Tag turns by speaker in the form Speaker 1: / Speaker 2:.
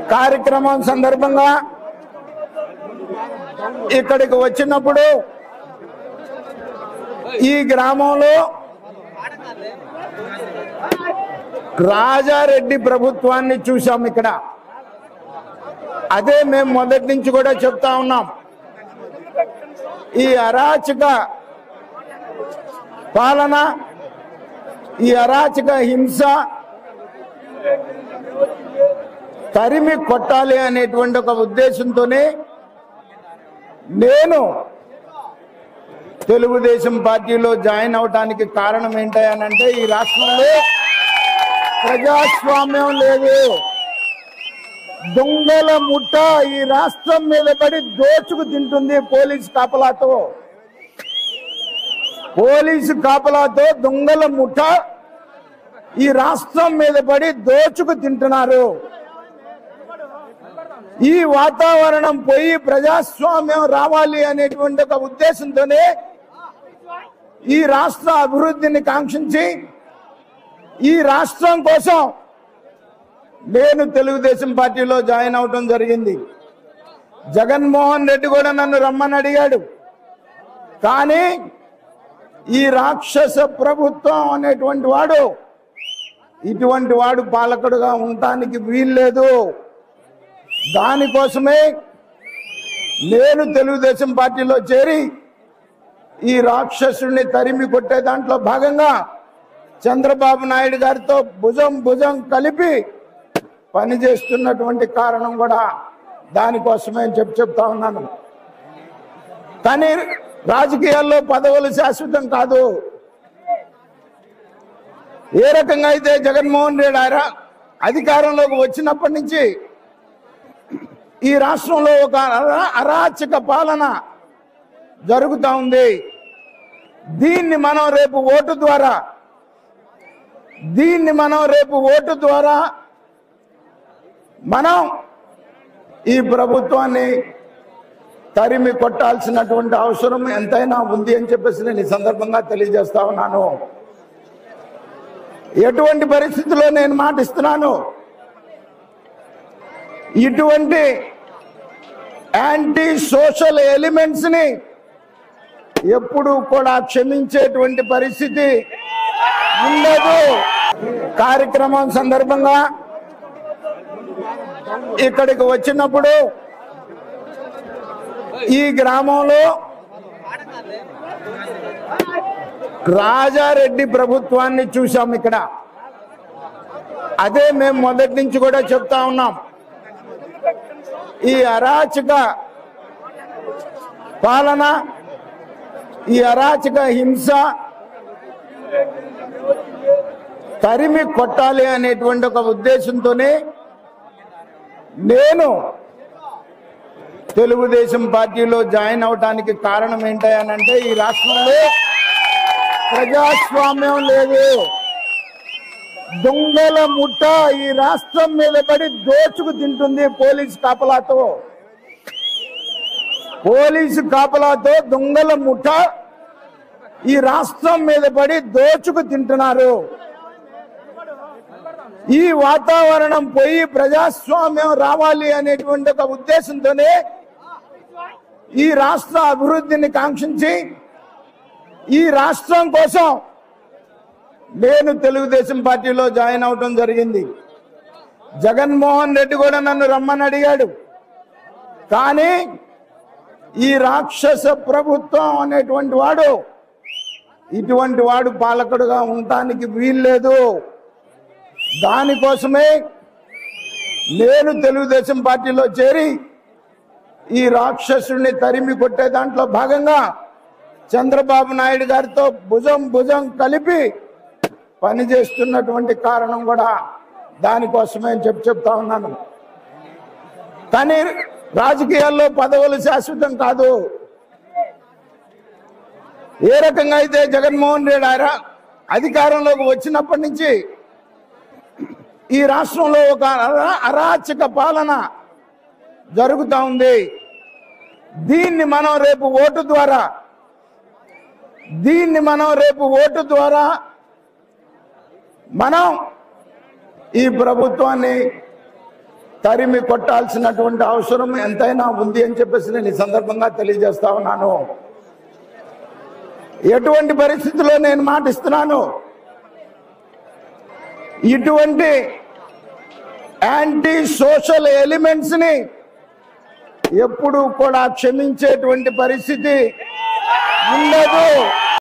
Speaker 1: కార్యక్రమం సందర్భంగా ఇక్కడికి వచ్చినప్పుడు ఈ గ్రామంలో రాజారెడ్డి ప్రభుత్వాన్ని చూసాం ఇక్కడ అదే మేము మొదటి నుంచి కూడా చెప్తా ఉన్నాం ఈ అరాచక పాలన ఈ అరాచక హింస తరిమి కొట్టాలి అనేటువంటి ఒక ఉద్దేశంతోనే నేను తెలుగుదేశం పార్టీలో జాయిన్ అవడానికి కారణం ఏంటంటే ఈ రాష్ట్రంలో ప్రజాస్వామ్యం లేదు దొంగల ముఠ ఈ రాష్ట్రం మీద పడి దోచుకు తింటుంది పోలీస్ కాపలాతో పోలీసు కాపలాతో దొంగల ముఠ ఈ రాష్ట్రం మీద పడి దోచుకు తింటున్నారు ఈ వాతావరణం పోయి ప్రజాస్వామ్యం రావాలి అనేటువంటి ఒక ఉద్దేశంతోనే ఈ రాష్ట్ర అభివృద్ధిని కాంక్షించి ఈ రాష్ట్రం కోసం నేను తెలుగుదేశం పార్టీలో జాయిన్ అవటం జరిగింది జగన్మోహన్ రెడ్డి కూడా నన్ను రమ్మని అడిగాడు కానీ ఈ రాక్షస ప్రభుత్వం అనేటువంటి వాడు ఇటువంటి వాడు పాలకుడుగా ఉండటానికి వీల్లేదు దానికోసమే నేను తెలుగుదేశం పార్టీలో చేరి ఈ రాక్షసుడిని తరిమి కొట్టే దాంట్లో భాగంగా చంద్రబాబు నాయుడు గారితో భుజం భుజం కలిపి పనిచేస్తున్నటువంటి కారణం కూడా దానికోసమే అని చెప్పి చెప్తా ఉన్నాను కానీ రాజకీయాల్లో పదవులు శాశ్వతం కాదు ఏ రకంగా అయితే జగన్మోహన్ రెడ్డి ఆయన అధికారంలోకి వచ్చినప్పటి నుంచి ఈ రాష్ట్రంలో ఒక అరా- అరాచక పాలన జరుగుతూ ఉంది దీన్ని మనం రేపు ఓటు ద్వారా దీన్ని మనం రేపు ఓటు ద్వారా మనం ఈ ప్రభుత్వాన్ని తరిమి కొట్టాల్సినటువంటి అవసరం ఎంతైనా ఉంది అని చెప్పేసి నేను ఈ సందర్భంగా తెలియజేస్తా ఉన్నాను ఎటువంటి పరిస్థితుల్లో నేను మాటిస్తున్నాను ఇటువంటి యాంటీ సోషల్ ఎలిమెంట్స్ ని ఎప్పుడు కూడా క్షమించేటువంటి పరిస్థితి ఉండదు కార్యక్రమం సందర్భంగా ఇక్కడికి వచ్చినప్పుడు ఈ గ్రామంలో రాజారెడ్డి ప్రభుత్వాన్ని చూసాం ఇక్కడ అదే మేము మొదటి నుంచి కూడా చెప్తా ఉన్నాం ఈ అరాచక పాలన ఈ అరాచక హింస తరిమి కొట్టాలి అనేటువంటి ఒక ఉద్దేశంతోనే నేను తెలుగుదేశం పార్టీలో జాయిన్ అవడానికి కారణం ఏంటంటే ఈ రాష్ట్రంలో ప్రజాస్వామ్యం లేదు దొంగల ముఠ ఈ రాష్ట్రం మీద పడి దోచుకు తింటుంది పోలీస్ కాపలాతో పోలీసు కాపలాతో దొంగల ముఠ ఈ రాష్ట్రం మీద పడి దోచుకు తింటున్నారు ఈ వాతావరణం పోయి ప్రజాస్వామ్యం రావాలి అనేటువంటి ఒక ఉద్దేశంతోనే ఈ రాష్ట్ర అభివృద్ధిని కాంక్షించి ఈ రాష్ట్రం కోసం నేను తెలుగుదేశం పార్టీలో జాయిన్ అవటం జరిగింది జగన్మోహన్ రెడ్డి కూడా నన్ను రమ్మని అడిగాడు కానీ ఈ రాక్షస ప్రభుత్వం అనేటువంటి వాడు ఇటువంటి వాడు పాలకుడుగా ఉండటానికి వీల్లేదు దానికోసమే నేను తెలుగుదేశం పార్టీలో చేరి ఈ రాక్షసుడిని తరిమి కొట్టే దాంట్లో భాగంగా చంద్రబాబు నాయుడు గారితో భుజం భుజం కలిపి పనిచేస్తున్నటువంటి కారణం కూడా దానికోసమే అని చెప్పి చెప్తా ఉన్నాను కానీ రాజకీయాల్లో పదవులు శాశ్వతం కాదు ఏ రకంగా అయితే జగన్మోహన్ రెడ్డి ఆయన అధికారంలోకి వచ్చినప్పటి నుంచి ఈ రాష్ట్రంలో ఒక అరా- అరాచక పాలన జరుగుతూ ఉంది దీన్ని మనం రేపు ఓటు ద్వారా దీన్ని మనం రేపు ఓటు ద్వారా మనం ఈ ప్రభుత్వాన్ని తరిమి కొట్టాల్సినటువంటి అవసరం ఎంతైనా ఉంది అని చెప్పేసి నేను ఈ సందర్భంగా తెలియజేస్తా ఉన్నాను ఎటువంటి పరిస్థితుల్లో నేను మాటిస్తున్నాను ఇటువంటి యాంటీ సోషల్ ఎలిమెంట్స్ ని ఎప్పుడు కూడా క్షమించేటువంటి పరిస్థితి ఉండదు